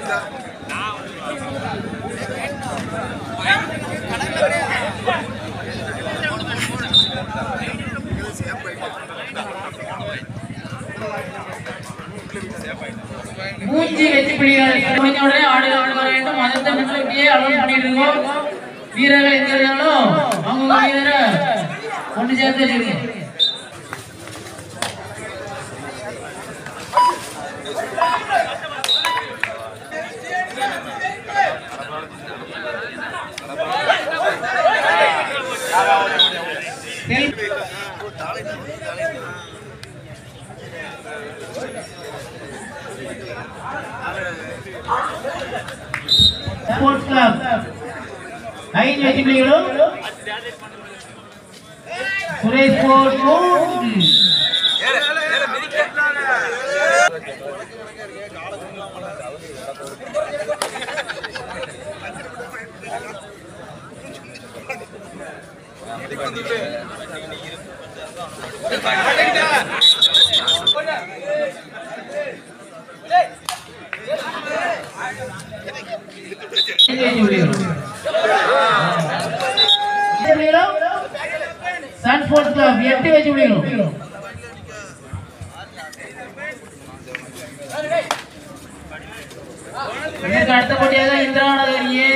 மூஞ்சி வெற்றி புலிகள் முடிஞ்ச உடனே ஆடு ஆடு வர வேண்டும் மதத்தை மட்டும் இப்படியே அலோன் பண்ணிட்டு இருக்கோம் வீரர்கள் எங்க இருந்தாலும் அவங்க வீரரை ஒன்று சேர்த்து வச்சிருக்கோம் ஸ்போர்ட்ஸ் கிளப் ஐந்து வெற்றி புலிகளும் சுரேஷ் ஸ்போர்ட்ஸ் மூன்று சன் ஸ்போர்ட்ஸ் கிளப் எட்டு வச்சு விடுகிறோம் இதற்கு அடுத்தபடியாக இந்திரா நகர் ஏ